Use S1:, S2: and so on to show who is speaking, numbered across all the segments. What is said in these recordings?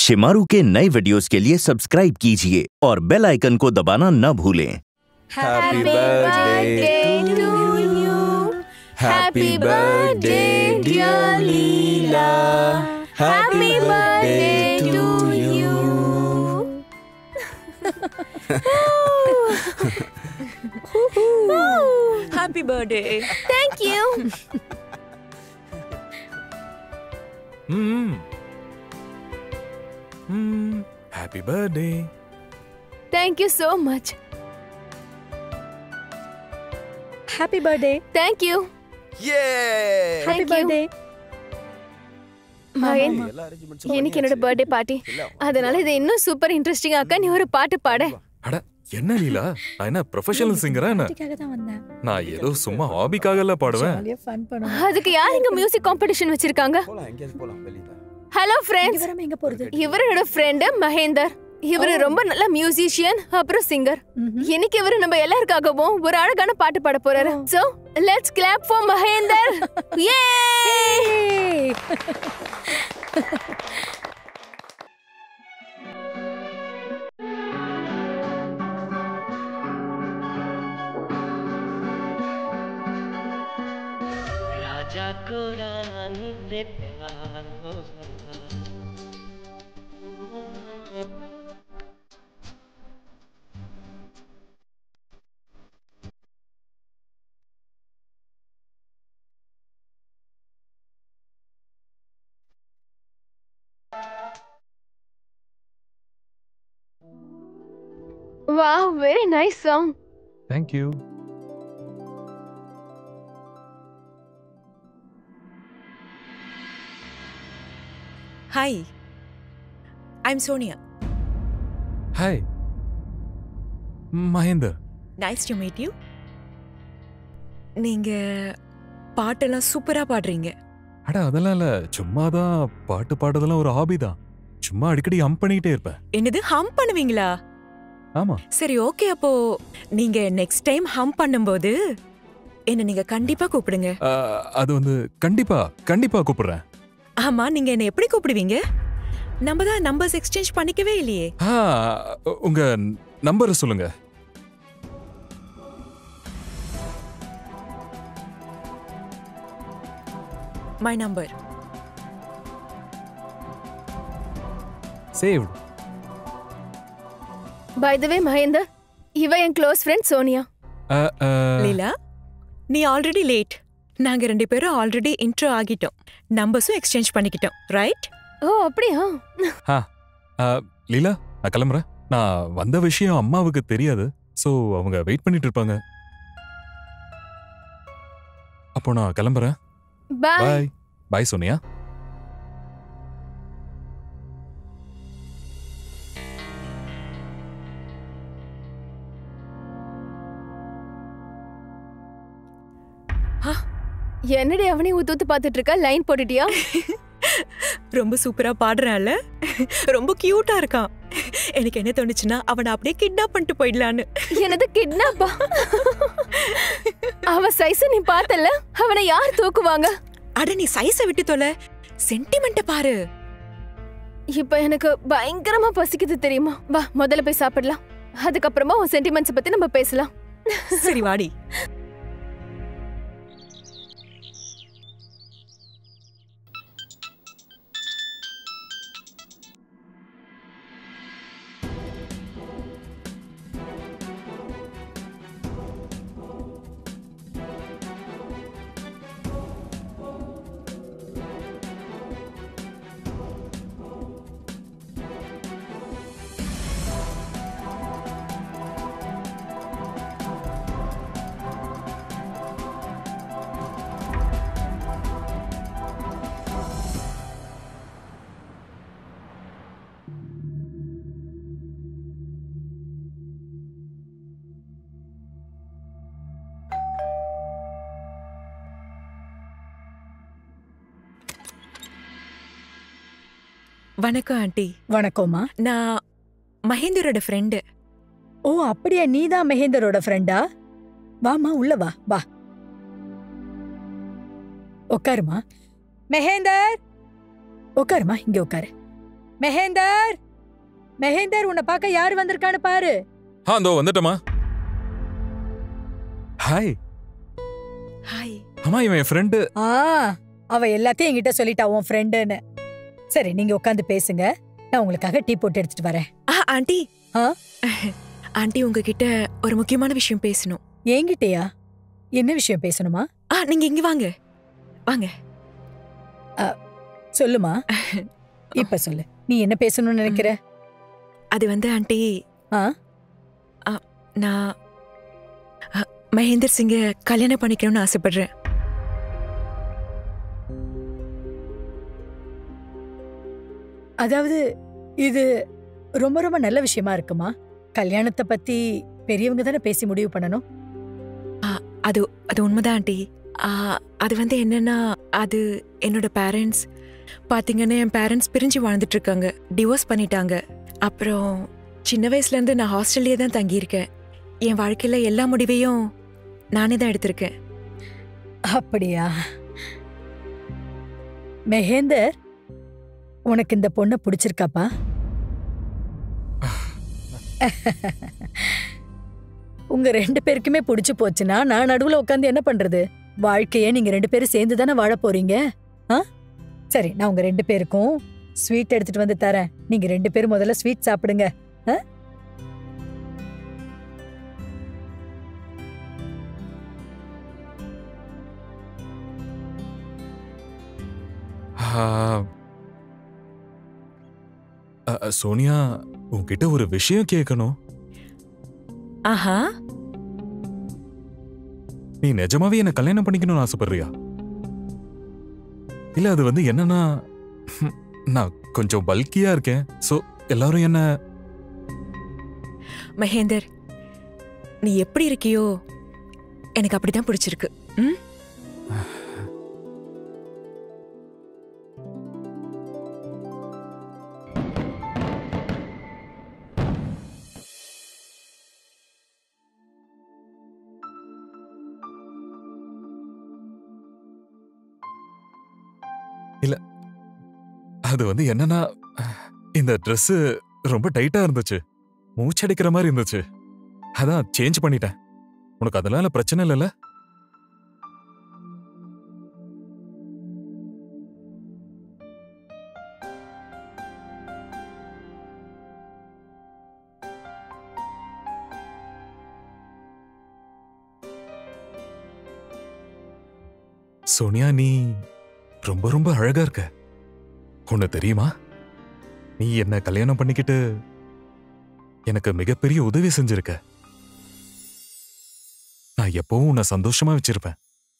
S1: शिमारू के नए वीडियोस के लिए सब्सक्राइब कीजिए और बेल आइकन को दबाना न भूलें
S2: Happy birthday to you. Happy birthday, dear Leela. Happy birthday to you.
S3: Happy birthday.
S2: Thank you.
S4: Hmm. Hmm. Happy birthday.
S2: Thank you so much.
S3: Happy birthday.
S2: Thank you.
S4: Yeah.
S3: Happy
S2: Thank you.
S3: birthday.
S2: மகன் இன்னைக்கு என்னோட birthday party அதனால இது இன்னும் super interesting அக்கா நீ ஒரு பாட்டு பாடு
S4: அட என்ன லீலா நான் என்ன ப்ரொஃபஷனல் சிங்கரா என்ன
S3: இதுக்காக தான் வந்தேன்
S4: நான் ஏதோ சும்மா ஹாபிக்காக எல்லாம் பாடுவேன்
S3: ஜாலியா ஃபன் பண்ணுவோம்
S2: அதுக்கு யார் இங்க மியூசிக் காம்படிஷன் வச்சிருக்காங்க
S5: போலாம் எங்கேயாவது போலாம் வெளியில
S2: ஹலோ
S3: இங்க
S2: ஃப்ரெண்ட்ஸ்
S3: வராம எங்க போறது
S2: இவர் என்னோட ஃப்ரெண்டு மகேந்தர் இவரு ரொம்ப நல்ல மியூசிஷியன் அப்புறம் சிங்கர்
S3: ம்ஹும்.
S2: இன்னைக்கு இவரு நம்ம எல்லாருக்காகவும் ஒரு அழகான பாட்டு பாட போறாரு so let's clap for Mahender யே
S3: Hey!
S6: राजा को रानी से प्यार हो
S2: wow very nice song
S4: thank you
S7: Hi, I'm Sonia.
S4: Hi Mahender
S7: Nice to meet you. நீங்க பாட்டெல்லாம் சூப்பரா பாடுறீங்க
S4: அட அதெல்லாம் இல்ல சும்மா தான் பாட்டு பாடுறதெல்லாம் ஒரு ஹாபி தான் சும்மா அடிக்கடி ஹம் பண்ணிக்கிட்டே இருப்பேன்
S7: என்னது ஹம் பண்ணுவீங்களா
S4: ஆமா
S7: சரி ஓகே அப்போ நீங்க நெக்ஸ்ட் டைம் ஹம் பண்ணும்போது என்ன நீங்க கண்டிப்பா கூப்பிடுங்க
S4: அஹ், அது வந்து கண்டிப்பா கண்டிப்பா கூப்பிடுறேன்
S7: ஆமா நீங்க என்ன எப்படி கூப்பிடுவீங்க நம்ம தான் நம்பர்ஸ் எக்ஸ்சேஞ்ச் பண்ணிக்கவே இல்லையே
S4: ஆ, உங்க நம்பரை சொல்லுங்க
S7: my number
S4: saved
S2: by the way Mahender இவ என் க்ளோஸ் ஃப்ரெண்ட் சோனியா
S7: லீலா நீ ஆல்ரெடி லேட் நாங்க ரெண்டு பேரும் ஆல்ரெடி இன்ட்ரோ ஆகிட்டோம் நம்பர்ஸும் எக்ஸ்சேஞ்ச் பண்ணிக்கிட்டோம் ரைட்
S2: ஓ அப்படியா
S4: லீலா நான் கிளம்புறேன் நான் வந்த விஷயம் அம்மாவுக்கு தெரியாது ஸோ அவங்க வெயிட் பண்ணிட்டு இருப்பாங்க அப்போ நான் கிளம்புறேன்
S2: பை
S4: பாய் பாய் சோனியா
S2: என்னடி அவனே ஊத்து ஊத்து பாத்துட்டு இருக்கா லைன் போட்டுட்டியா
S7: ரொம்ப சூப்பரா பாடுறான்ல ரொம்ப கியூட்டா இருக்கான் எனக்கு என்ன தோணுச்சுன்னா அவனை அப்படியே கிட்னாப் பண்ணிட்டு போயிடலான்னு
S2: என்னது கிட்னாப்பா அவன் சைஸ் நீ பார்த்தல அவனை யார் தூக்குவாங்க
S7: அட நீ சைஸை விட்டு தொலை சென்டிமெண்ட்ட பாரு
S2: இப்ப எனக்கு பயங்கரமா பசிக்குது தெரியுமா வா முதல்ல போய் சாப்பிடலாம் அதுக்கப்புறமா உன் சென்டிமெண்ட்ஸ் பத்தி நம்ம பேசலாம்
S7: சரி வாடி வணக்கம் ஆண்டி
S3: வணக்கம்மா
S7: நான் மகேந்தரோட ஃப்ரெண்டு
S3: ஓ அப்படியா நீதான் மகேந்தரோட ஃப்ரெண்டா வாமா உள்ள வா வா உட்காருமா மெஹேந்தர் உட்காருமா இங்க உட்காரு மெஹேந்தர் மெஹேந்தர் உன்னை பார்க்க யார் வந்திருக்கான்னு பாரு
S4: ஆ இதோ வந்துட்டமா ஹாய்
S7: ஹாய்
S4: அம்மா இவன் என் ஃப்ரெண்டு
S3: ஆ அவ எல்லாத்தையும் என்கிட்ட சொல்லிட்டா உன் ஃப்ரெண்டுன்னு சரி நீங்க உட்காந்து பேசுங்க நான் உங்களுக்காக டீ போட்டு எடுத்துட்டு வரேன்
S7: ஆ ஆண்டி
S3: ஆ?
S7: ஆண்டி உங்ககிட்ட ஒரு முக்கியமான விஷயம் பேசணும்
S3: என்கிட்டயா என்ன விஷயம் பேசணுமா
S7: ஆ நீங்க இங்க வாங்க வாங்க
S3: சொல்லுமா இப்ப சொல்லு நீ என்ன பேசணும்னு நினைக்கிற
S7: அது வந்து ஆண்டி
S3: ஆ?
S7: ஆ, நான் ஆ, மகேந்தர் சிங்க கல்யாணம் பண்ணிக்கணும்னு ஆசைப்படுறேன்
S3: அதாவது இது ரொம்ப ரொம்ப நல்ல விஷயமா இருக்குமா கல்யாணத்தை பத்தி பெரியவங்க தானே பேசி முடிவு பண்ணணும்
S7: அது அது உண்மைதான் ஆண்டி ஆ, அது வந்து என்னன்னா அது என்னோட பேரண்ட்ஸ் பாத்தீங்கன்னா என் பேரண்ட்ஸ் பிரிஞ்சு வாழ்ந்துட்டு இருக்காங்க டிவோர்ஸ் பண்ணிட்டாங்க அப்புறம் சின்ன வயசுல இருந்து நான் ஹாஸ்டல்லே தான் தங்கியிருக்கேன் என் வாழ்க்கையில எல்லா முடிவையும் நானே தான் எடுத்திருக்கேன்
S3: அப்படியா மெஹேந்தர் உனக்கு இந்த பொண்ணை பிடிச்சிருக்காப்பா உங்க ரெண்டு பேருக்குமே பிடிச்சு போச்சுன்னா நான் நடுவுல உட்காந்து என்ன பண்றது வாழ்க்கைய நீங்க ரெண்டு பேரும் சேர்ந்து தானே வாழ போறீங்க ஆ சரி நான் உங்க ரெண்டு பேருக்கும் ஸ்வீட் எடுத்துட்டு வந்து தரேன் நீங்க ரெண்டு பேரும் முதல்ல ஸ்வீட் சாப்பிடுங்க ஆ?
S4: ஆ, அ, அ, சோனியா உன்கிட்ட ஒரு விஷயம் கேட்கணும்
S7: ஆஹா
S4: நீ நிஜமாவே என்ன கல்யாணம் பண்ணிக்கணும்னு ஆசைப்படுறியா இல்ல அது வந்து என்னன்னா ஹம், நான் கொஞ்சம் பல்கியா இருக்கேன் சோ எல்லாரும் என்ன
S7: மகேந்தர் நீ எப்படி இருக்கியோ எனக்கு அப்படிதான் பிடிச்சிருக்கு ம்
S4: அது வந்து என்னன்னா இந்த Dress ரொம்ப டைட்டா இருந்துச்சு மூச்சடிக்கிற மாதிரி இருந்துச்சு அதான் சேஞ்ச் பண்ணிட்டேன் உனக்கு அதனால பிரச்சனை இல்லைல்ல சோனியா நீ ரொம்ப ரொம்ப அழகா இருக்க உன்னை தெரியுமா நீ என்ன கல்யாணம் பண்ணிக்கிட்டு எனக்கு மிகப்பெரிய உதவி செஞ்சிருக்க நான் எப்பவும் உன்னை சந்தோஷமா வச்சிருப்பேன்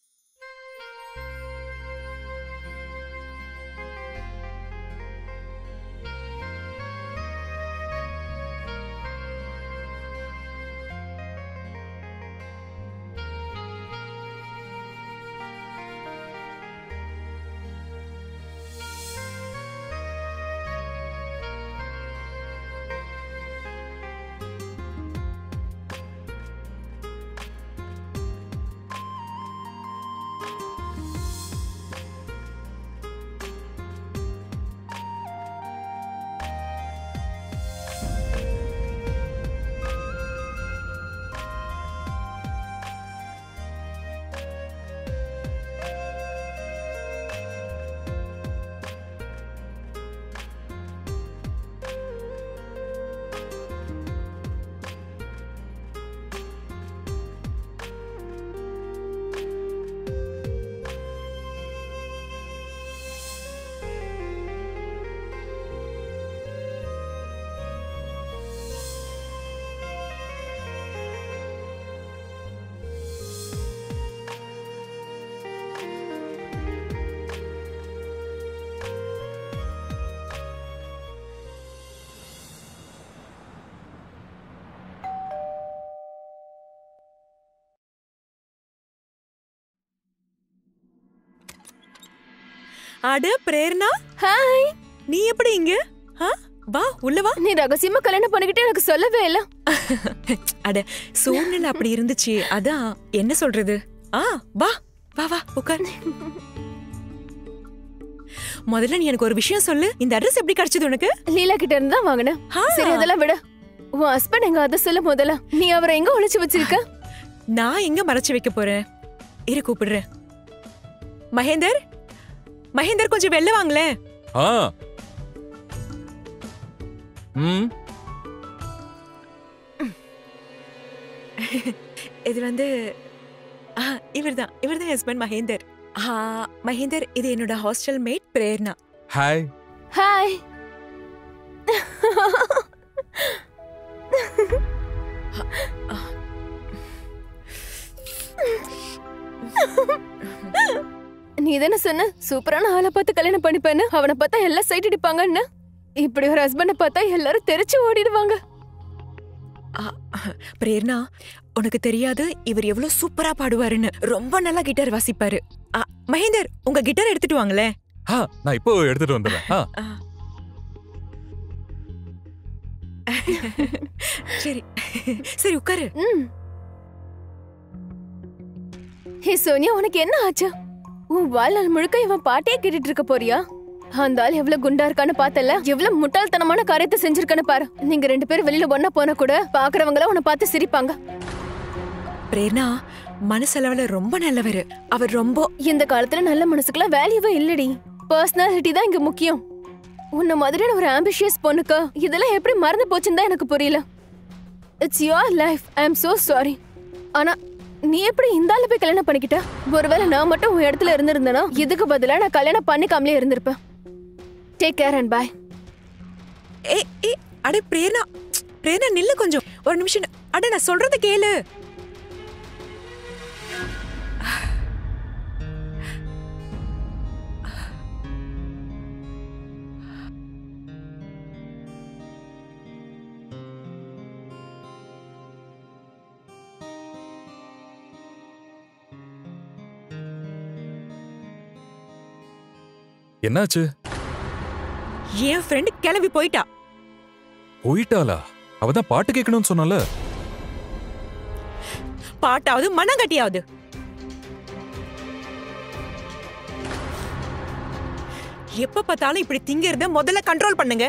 S7: அட பிரேரணா
S2: ஹாய்
S7: நீ எப்படி இங்க ஆ? வா உள்ள வா
S2: நீ ரகசியமா கல்யாணம் பண்ணிக்கிட்டு எனக்கு சொல்லவே இல்ல
S7: அட சூழ்நிலை அப்படி இருந்துச்சு அதான் என்ன சொல்றது ஆ வா வா வா உட்கார் முதல்ல நீ எனக்கு ஒரு விஷயம் சொல்லு இந்த அட்ரஸ் எப்படி கிடைச்சது உனக்கு
S2: லீலா கிட்ட இருந்து தான் வாங்கினேன்
S7: ஆ,
S2: சரி அதெல்லாம் விட உன் ஹஸ்பண்ட் எங்க அதை சொல்ல முதல்ல நீ அவரை எங்க ஒளிச்சு வச்சிருக்க
S7: நான் எங்க மறைச்சு வைக்க போறேன் இரு கூப்பிடுறேன் மகேந்தர் மகேந்தர் கொஞ்சம் வெளில வாங்களேன்
S4: ஆ ம்
S7: இது வந்து ஆ, இவர்தான் இவர்தான் ஹஸ்பண்ட் மகேந்தர் ஆ, மகேந்தர் இது என்னோட hostel mate Prerna
S4: hi
S2: hi நீ தானே சொன்ன சூப்பரான ஆளை பார்த்து கல்யாணம் பண்ணிப்பேன்னு அவனை பார்த்தா எல்லாம் சைட் அடிப்பாங்கன்னு இப்படி ஒரு ஹஸ்பண்ட பார்த்தா எல்லாரும் தெரிச்சு ஓடிடுவாங்க
S7: ஆ, பிரேர்னா உனக்கு தெரியாது இவர் எவ்வளவு சூப்பரா பாடுவாருன்னு ரொம்ப நல்லா கிட்டார் வாசிப்பாரு ஆ, மகேந்தர் உங்க கிட்டார் எடுத்துட்டு வாங்களேன்
S4: ஆ நான் இப்போ எடுத்துட்டு வந்துடுறேன் ஆ
S7: ஆ. சரி சரி உட்காரு
S2: ம் ஹே சோனியா உனக்கு என்ன ஆச்சு உன் வாழ்நாள் முழுக்க இவன் பாட்டே கேட்டுட்டு இருக்க போறியா அந்த ஆள் எவ்வளவு குண்டா இருக்கான்னு பார்த்தல எவ்வளவு முட்டாள்தனமான காரியத்தை செஞ்சிருக்கான்னு பாரு நீங்க ரெண்டு பேரும் வெளியில ஒண்ணா போனா கூட பாக்குறவங்கள உன்னை பார்த்து சிரிப்பாங்க
S7: பிரேர்னா மனசளவுல ரொம்ப நல்லவர் அவர் ரொம்ப
S2: இந்த காலத்துல நல்ல மனசுக்குலாம் வேல்யூவே இல்லடி பர்சனாலிட்டி தான் இங்க முக்கியம் உன்ன மாதிரியான ஒரு ஆம்பிஷியஸ் பொண்ணுக்கு இதெல்லாம் எப்படி மறந்து போச்சுன்னு தான் எனக்கு புரியல it's your life I am so sorry ஆனா நீ எப்படி இந்த ஆளு போய் கல்யாணம் பண்ணிக்கிட்ட ஒருவேளை நான் மட்டும் உன் இடத்துல இருந்திருந்தேனா இதுக்கு பதிலா நான் கல்யாணம் பண்ணிக்காமலே இருந்திருப்பேன் டேக் கேர் அண்ட் பாய்
S7: ஏ ஏ அடே பிரேர்னா பிரேர்னா நில்லு கொஞ்சம் ஒரு நிமிஷம் அட நான் சொல்றத கேளு
S4: என்னாச்சு
S7: என் ஃப்ரெண்டு கிளம்பி போயிட்டா
S4: போயிட்டாளா அவ தான் பாட்டு கேட்கணும்னு சொன்னால
S7: பாட்டாவது மனங்கட்டியாவது எப்ப பார்த்தாலும் இப்படி திங்கிறத முதல்ல கண்ட்ரோல் பண்ணுங்க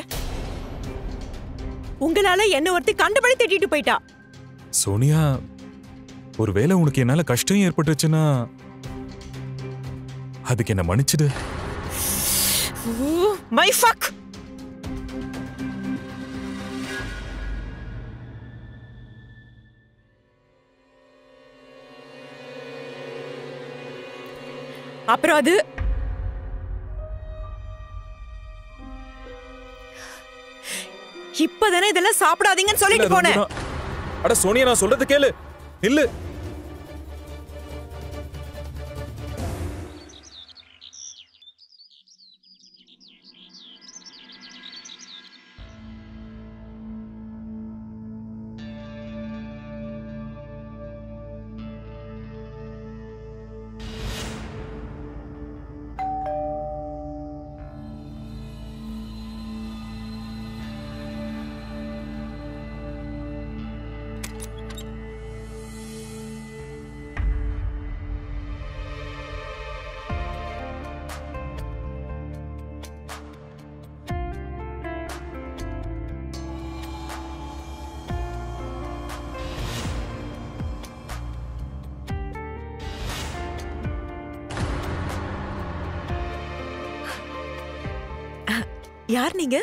S7: உங்களால என்ன ஒருத்தி கண்டபடி திட்டிட்டு போயிட்டா
S4: சோனியா ஒருவேளை உனக்கு என்னால கஷ்டம் ஏற்பட்டுச்சுன்னா அதுக்கு என்ன மன்னிச்சிடு
S7: மை ஃபக் அப்புறம் அது இப்பதானே இதெல்லாம் சாப்பிடாதீங்கன்னு சொல்லிட்டு
S4: இல்ல,
S7: போனேன்
S4: ரஞ்சனா. அட சோனியா நான் சொல்றது கேளு இல்ல
S7: யார் நீங்க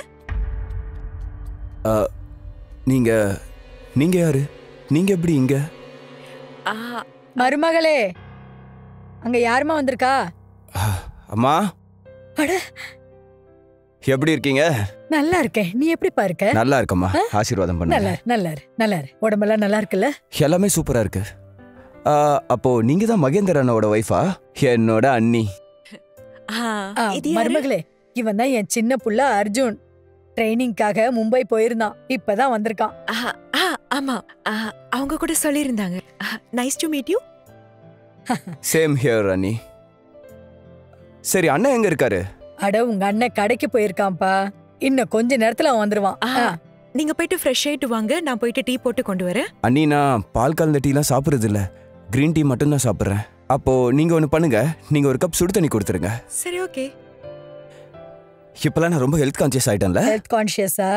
S5: நீங்க நீங்க யாரு நீங்க எப்படி இங்க
S7: ஆ,
S3: மருமகளே அங்க யாருமா வந்திருக்கா
S5: அம்மா
S3: அட.
S5: எப்படி இருக்கீங்க
S3: நல்லா இருக்கேன் நீ எப்படிப்பா இருக்க
S5: நல்லா இருக்கம்மா ஆசீர்வாதம்
S3: நல்லா
S5: பண்ணுங்க
S3: இரு, நல்லா இரு, நல்லா இரு. உடம்பெல்லாம் நல்லா இருக்குல்ல
S5: எல்லாமே சூப்பரா இருக்கு ஆ, அப்போ நீங்க தான் மகேந்தர் அண்ணாவோட ஒய்ஃபா என்னோட அண்ணி
S7: ஆ,
S3: ஆ,
S7: இது யாரு?
S3: மருமகளே இவன் தான் என் சின்ன புள்ள அர்ஜுன் ட்ரைனிங்காக மும்பை போயிருந்தான் இப்பதான் வந்திருக்கான்
S7: ஆ, ஆ, ஆமா ஆ, அவங்க கூட சொல்லியிருந்தாங்க nice to meet you
S5: same here அண்ணி சரி அண்ணன் எங்க இருக்காரு
S3: அட உங்க அண்ணன் கடைக்கு போயிருக்கான்ப்பா இன்னும் கொஞ்ச நேரத்துல அவன் வந்துருவான்
S7: ஆ.
S3: ஆ,
S7: நீங்க போயிட்டு ஃப்ரெஷ் ஆயிட்டு வாங்க நான் போயிட்டு டீ போட்டு கொண்டு வரேன்
S5: அண்ணி நான் பால் கலந்த டீலாம் சாப்பிட்றது இல்ல கிரீன் டீ மட்டும் தான் சாப்பிட்றேன் அப்போ நீங்க ஒன்று பண்ணுங்க நீங்க ஒரு கப் சுடு தண்ணி கொடுத்துருங்க
S7: சரி ஓகே
S5: இப்பெல்லாம் நான் ரொம்ப ஹெல்த் கான்சியஸ் ஆயிட்டேன்ல
S3: ஹெல்த் கான்ஷியஸா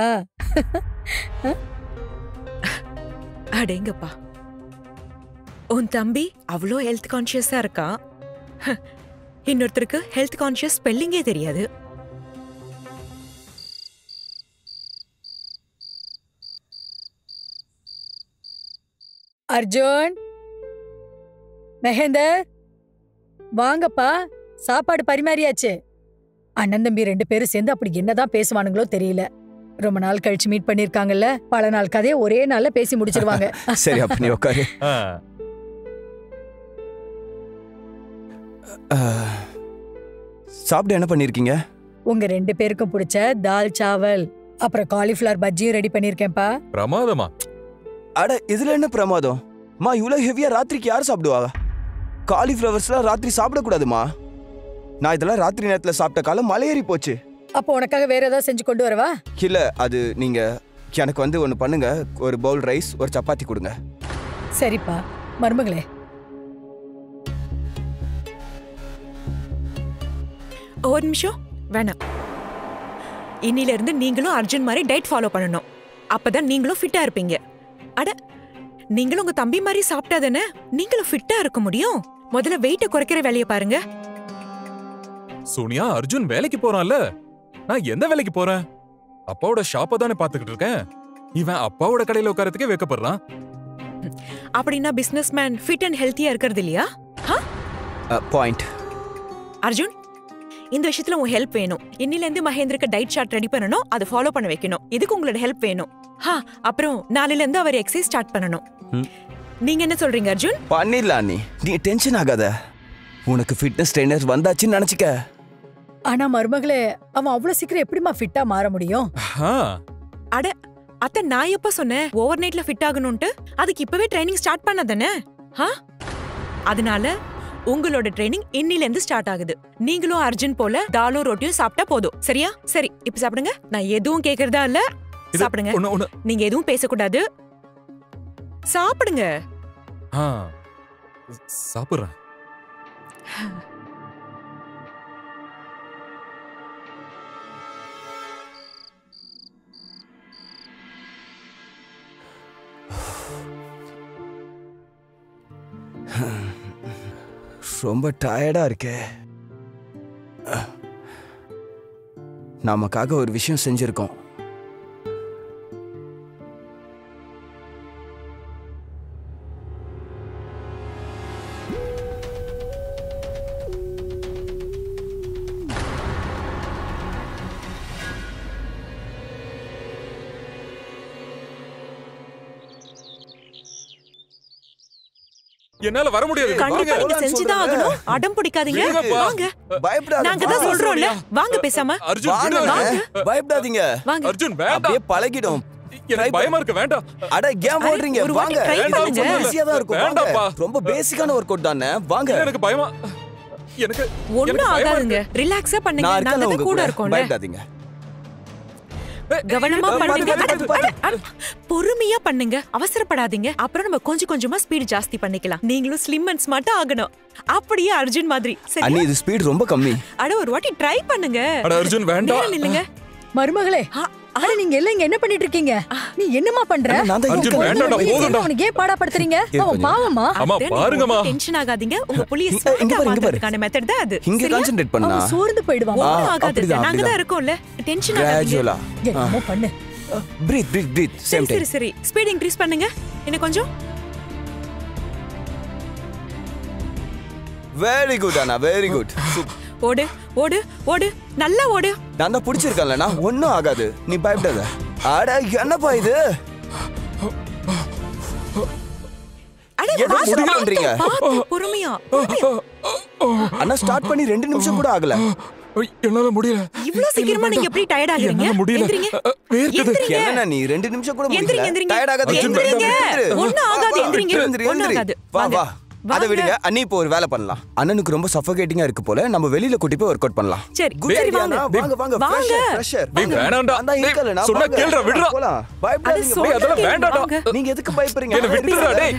S7: அடேங்கப்பா உன் தம்பி அவ்வளோ ஹெல்த் கான்ஷியஸா இருக்கான் ஹ, இன்னொருத்தருக்கு ஹெல்த் கான்ஷியஸ் ஸ்பெல்லிங்கே தெரியாது
S3: அர்ஜுன் மெஹேந்தர் வாங்கப்பா சாப்பாடு பரிமாறியாச்சு அண்ணன் தம்பி ரெண்டு பேரும் சேர்ந்து அப்படி என்னதான் பேசுவானுங்களோ தெரியல ரொம்ப நாள் கழிச்சு மீட் பண்ணிருக்காங்கல்ல பல நாள் கதையை ஒரே நாள்ல பேசி முடிச்சிருவாங்க
S5: சரி அப்ப நீ உட்காரு
S4: ஆ,
S5: அஹ், சாப்பிட என்ன பண்ணிருக்கீங்க
S3: உங்க ரெண்டு பேருக்கும் பிடிச்ச தால் சாவல் அப்புறம் காலிஃபிளவர் பஜ்ஜியும் ரெடி பண்ணிருக்கேன்ப்பா
S4: பிரமாதமா
S5: அட இதுல என்ன பிரமாதம் மா இவ்வளவு ஹெவியா ராத்திரிக்கு யார் சாப்பிடுவா காலிஃப்ளவர்ஸ்லாம் ராத்திரி சாப்பிடக்கூடாதுமா நான் இதெல்லாம் ராத்திரி நேரத்துல சாப்பிட்ட காலம் மலையேறி போச்சு
S3: அப்போ உனக்காக வேற ஏதாவது செஞ்சு கொண்டு வரவா
S5: இல்ல அது நீங்க எனக்கு வந்து ஒன்று பண்ணுங்க ஒரு பவுல் ரைஸ் ஒரு சப்பாத்தி கொடுங்க
S3: சரிப்பா மருமகளே
S7: ஒரு நிமிஷம் வேணாம் இன்னில இருந்து நீங்களும் அர்ஜுன் மாதிரி டயட் ஃபாலோ பண்ணணும் அப்பதான் நீங்களும் ஃபிட்டா இருப்பீங்க அட நீங்களும் உங்க தம்பி மாதிரி சாப்பிட்டா தானே நீங்களும் ஃபிட்டா இருக்க முடியும் முதல்ல வெயிட்ட குறைக்கிற வேலையை பாருங்க
S4: சோனியா அர்ஜுன் வேலைக்கு போறான்ல நான் எந்த வேலைக்கு போறேன் அப்பாவோட ஷாப்பை தானே பாத்துக்கிட்டு இருக்கேன் இவன் அப்பாவோட கடையில உட்காரத்துக்கே வைக்கப்படுறான்
S7: அப்படின்னா பிசினஸ் மேன் ஃபிட் அண்ட் ஹெல்த்தியா இருக்கிறது இல்லையா
S5: பாயிண்ட்
S7: அர்ஜுன் இந்த விஷயத்துல உன் ஹெல்ப் வேணும் இன்னில இருந்து மகேந்திருக்கு டயட் சார்ட் ரெடி பண்ணணும் அதை ஃபாலோ பண்ண வைக்கணும் இதுக்கு உங்களோட ஹெல்ப் வேணும் ஹா அப்புறம் நாளையில இருந்து அவர் எக்ஸசைஸ் ஸ்டார்ட் பண்ணணும்
S5: ம்.
S7: நீங்க என்ன சொல்றீங்க அர்ஜுன்
S5: பண்ணிடலாம் நீ நீ டென்ஷன் ஆகாத உனக்கு ஃபிட்னஸ் ட்ரெயினர் வந்தாச்சுன்னு நினச்சிக்க
S3: ஆனா மருமகளே அவன் அவ்வளவு சீக்கிரம் எப்படிம்மா ஃபிட்டா மாற முடியும்
S4: ஆ,
S7: அட அத்த நான் எப்ப சொன்னேன் ஓவர் நைட்ல ஃபிட் ஆகணும்ட்டு அதுக்கு இப்பவே ட்ரைனிங் ஸ்டார்ட் பண்ணதானே ஹா அதனால உங்களோட ட்ரைனிங் இன்னில இருந்து ஸ்டார்ட் ஆகுது நீங்களும் அர்ஜுன் போல தாலும் ரொட்டியும் சாப்பிட்டா போதும் சரியா சரி இப்ப சாப்பிடுங்க நான் எதுவும் கேக்குறதா இல்ல
S4: இது
S7: சாப்பிடுங்க
S4: ஒண்ணு ஒண்ணு
S7: நீங்க எதுவும் பேசக்கூடாது சாப்பிடுங்க
S4: ஆ, சாப்பிடுறேன்
S5: ரொம்ப டயர்டா இருக்கே நமக்காக ஒரு விஷயம் செஞ்சிருக்கோம்
S4: என்னால வர முடியாது
S7: கண்டிப்பா
S4: வாங்க.
S7: நீங்க செஞ்சுதான் ஆகணும் அடம் பிடிக்காதீங்க
S4: விடுங்கப்பா.
S7: வாங்க
S5: பயப்படாத
S7: நாங்க தான்
S5: வா.
S7: சொல்றோம்ல வாங்க பேசாம
S4: அர்ஜுன்
S5: வாங்க,
S4: விடு.
S5: வாங்க. பயப்படாதீங்க
S7: வாங்க
S4: அர்ஜுன் வேண்டாம்
S5: அப்படியே பழகிடும்
S4: எனக்கு பயமா இருக்கு வேண்டாம்
S5: அட ஏன் ஓடுறீங்க
S7: ஒரு வாட்டி
S5: வாங்க
S7: try
S4: பண்ணுங்க.
S5: ஈஸியா தான் இருக்கும் வாங்க.
S4: வேண்டாம்ப்பா.
S5: ரொம்ப பேசிக்கான ஒர்க் அவுட் தானே வாங்க
S4: எனக்கு பயமா எனக்கு
S7: ஒண்ணும்
S4: எனக்கு பயமா
S7: ஆகாதுங்க ரிலாக்ஸா பண்ணுங்க
S5: நான்
S7: நாங்க
S5: இருக்கேன்
S7: தான்
S5: உங்க
S7: கூட
S5: கூட
S7: இருக்கோம்ல
S5: பயப்படாதீங்க
S4: இருக்கு.
S7: கவனமா
S4: பாத்து,
S7: பண்ணுங்க
S4: பாத்து,
S7: அட,
S4: பாத்து.
S7: அட, அட, பொறுமையா பண்ணுங்க அவசரப்படாதீங்க அப்புறம் நம்ம கொஞ்சம் கொஞ்சமா ஸ்பீடு ஜாஸ்தி பண்ணிக்கலாம் நீங்களும் ஸ்லிம் அண்ட் ஸ்மார்ட்டா ஆகணும் அப்படியே அர்ஜுன் மாதிரி சரி
S5: அண்ணி இது ஸ்பீட் ரொம்ப கம்மி
S7: அட ஒரு வாட்டி ட்ரை பண்ணுங்க
S4: அட அர்ஜுன் வேண்டாம்
S7: நேரம் இல்லைங்க
S3: மருமகளே
S7: ஆ,
S3: அட நீங்க எல்லாம் இங்க என்ன பண்ணிட்டு இருக்கீங்க நீ என்னம்மா பண்ற
S5: அண்ணா, நான் தான்
S4: அர்ஜுன்,
S5: இருக்கேன்.
S4: வேண்டாம்டா,
S3: வயசுல
S4: போதும்டா.
S3: அவனுக்கு ஏன் பாடாப்படுத்துறீங்க
S5: இரு
S3: அவன்
S5: கொஞ்சம்.
S3: பாவமா
S4: அம்மா
S7: அதான் நீங்க
S4: பாருங்கம்மா
S7: ஒண்ணும் டென்ஷன் ஆகாதீங்க உங்க புலிய
S5: இங்க-
S7: ஸ்மார்ட்டா
S5: இங்க பாரு, இங்க பாரு.
S7: மாத்துறதுக்கான மெத்தட் தான் அது
S5: இங்க
S7: சரியா?
S5: கான்சென்ட்ரேட் பண்ணா
S3: அவன் சோர்ந்து போயிடுவான்
S5: ஆ,
S7: ஒண்ணும் ஆகாது
S5: அப்படிதான்,
S7: நாங்க தான்
S5: அப்படிதான்.
S7: இருக்கோம்ல டென்ஷன் ஆகாதீங்க
S5: கிராஜுவலா
S3: என்னமோ பண்ணு
S5: பிரீத் பிரீத் பிரீத்
S7: சரி
S5: சேம்
S7: சரி
S5: டைம்
S7: சரி ஸ்பீட் இன்க்ரீஸ் பண்ணுங்க இன்னும் கொஞ்சம்
S5: வெரி குட் அண்ணா வெரி குட்
S7: ஓடு ஓடு ஓடு நல்லா ஓடு
S5: நான் தான் பிடிச்சிருக்கேன்லண்ணா ஒன்றும் ஆகாது நீ பயப்படாத அட என்னப்பா இது
S7: அடே
S5: ஏதோ
S7: பாத்து,
S5: முடிவு
S7: பாத்து,
S5: பண்றீங்க.
S7: பாத்து, பொறுமையா பொறுமையா.
S5: அண்ணா ஸ்டார்ட் பண்ணி ரெண்டு நிமிஷம் கூட ஆகல
S4: ஐய், என்னால முடியல
S7: இவ்ளோ சீக்கிரமா நீங்க எப்படி டயர்ட் ஆகுறீங்க
S4: என்னால முடியல
S7: எந்திரிங்க.
S4: அ, வேர்க்குது
S7: எந்திரிங்க.
S5: என்னண்ணா நீ ரெண்டு நிமிஷம் கூட
S7: எந்திரிங்க,
S5: முடியல
S7: எந்திரிங்க.
S5: டயர்ட் ஆகாது
S7: எந்திரிங்க. ஒண்ணும் ஆகாது, எந்திரிங்க.
S5: எந்திரி
S7: ஒண்ணும்
S5: எந்திரி
S7: ஆகாது.
S5: வா
S7: வாங்க.
S5: வா அதை
S7: வாங்க.
S5: விடுங்க அண்ணி இப்போ ஒரு வேலை பண்ணலாம் அண்ணனுக்கு ரொம்ப சஃபகேட்டிங்கா இருக்கு போல நம்ம வெளியில கூட்டி போய் ஒர்க் அவுட் பண்ணலாம்
S7: சரி
S5: குட்
S7: சரி
S5: ஐடியா
S7: வாங்க
S5: வாங்க வாங்க
S7: வாங்க.
S5: ஃப்ரெஷர்
S4: டேய், வேணாம்டா.
S5: நான் தான்
S4: டேய்,
S5: இருக்கல
S4: சொன்னா கேளுடா, விடுடா.
S5: போலாம்
S7: அட
S5: பயப்படாதீங்க
S7: சொல்ல
S4: அதெல்லாம்
S7: கேளுங்க,
S4: வேண்டாம்டா.
S7: வாங்க.
S5: நீங்க எதுக்கு பயப்படுறீங்க
S4: என்ன விட்டுறா டேய்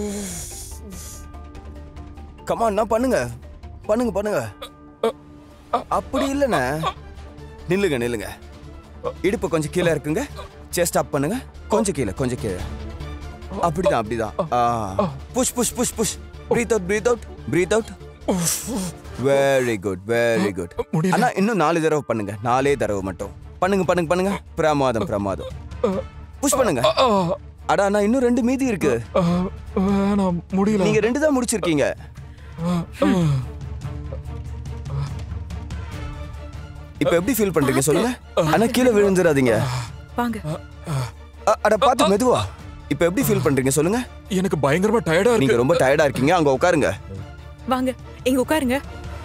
S5: கமான் நான் பண்ணுங்க பண்ணுங்க பண்ணுங்க அப்படி இல்லைண்ணே நில்லுங்க நில்லுங்க இடுப்பு கொஞ்சம் கீழே இருக்குங்க செஸ்ட் அப் பண்ணுங்க கொஞ்சம் கீழே கொஞ்சம் கீழே அப்படிதான் அப்படிதான் push push push push breathe out breathe out breathe out very good very good
S4: முடியல
S5: அண்ணா இன்னும் நாலு தடவை பண்ணுங்க நாலே தடவை மட்டும் பண்ணுங்க பண்ணுங்க பண்ணுங்க பிரமாதம் பிரமாதம் புஷ் பண்ணுங்க
S4: ஆ,
S5: அடா அண்ணா இன்னும் ரெண்டு மீதி இருக்கு
S4: ஆ, வேணாம் முடியல
S5: நீங்க ரெண்டு தான் முடிச்சிருக்கீங்க இப்ப எப்படி ஃபீல் பண்றீங்க சொல்லுங்க அண்ணா கீழே விழுந்துடாதீங்க
S7: வாங்க
S5: அ- அட பாத்து மெதுவா இப்ப எப்படி ஃபீல் பண்றீங்க சொல்லுங்க
S4: எனக்கு பயங்கரமா டயர்டா
S5: நீங்க
S4: இருக்கு
S5: ரொம்ப டயர்டா இருக்கீங்க அங்க உட்காருங்க
S7: வாங்க இங்க உட்காருங்க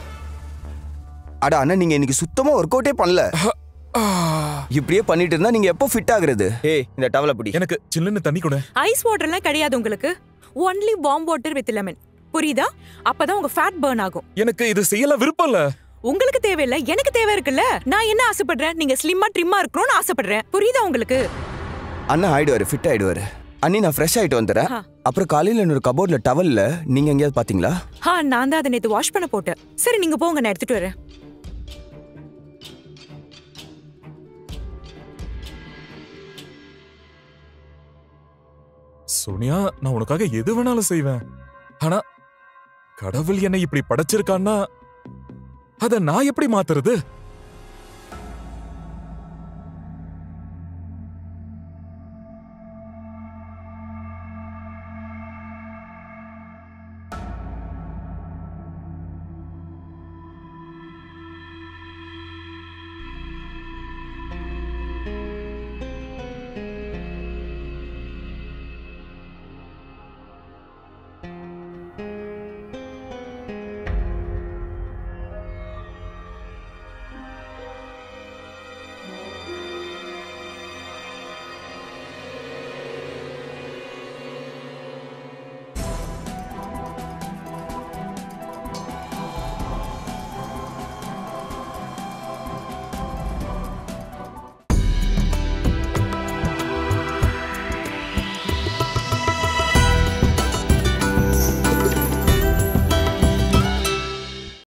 S5: அட அண்ணா நீங்க இன்னைக்கு சுத்தமா ஒர்க் அவுட்டே பண்ணல
S4: ஆ,
S5: இப்படியே பண்ணிட்டு இருந்தா நீங்க எப்போ ஃபிட் ஆகுறது ஏய் இந்த டவலை பிடி
S4: எனக்கு சில்லுன்னு தண்ணி கொடு
S7: ஐஸ் வாட்டர்லாம் கிடையாது உங்களுக்கு ஒன்லி பாம் வாட்டர் வித் லெமன் புரியுதா அப்பதான் உங்க ஃபேட் பர்ன் ஆகும்
S4: எனக்கு இது செய்யலாம் விருப்பம் இல்ல
S7: உங்களுக்கு தேவையில்ல எனக்கு தேவை இருக்குல்ல நான் என்ன ஆசைப்படுறேன் நீங்க ஸ்லிம்மா ட்ரிம்மா இருக்கணும்னு ஆசைப்படுறேன் புரியுதா உங்களுக்கு
S5: அண்ணா ஆயிடுவாரு ஃபிட் ஆயிடுவாரு அண்ணி நான் ஃப்ரெஷ் ஆயிட்டு வந்துடுறேன்
S7: ஆ.
S5: அப்புறம் காலையில என்னோட கபோர்ட்ல டவல்ல நீங்க எங்கேயாவது பாத்தீங்களா
S7: ஆ நான் தான் அதை நேத்து வாஷ் பண்ண போட்டேன் சரி நீங்க போங்க நான் எடுத்துட்டு வரேன்
S4: சோனியா நான் உனக்காக எது வேணாலும் செய்வேன் ஆனா கடவுள் என்னை இப்படி படைச்சிருக்கான்னா அத நான் எப்படி மாத்துறது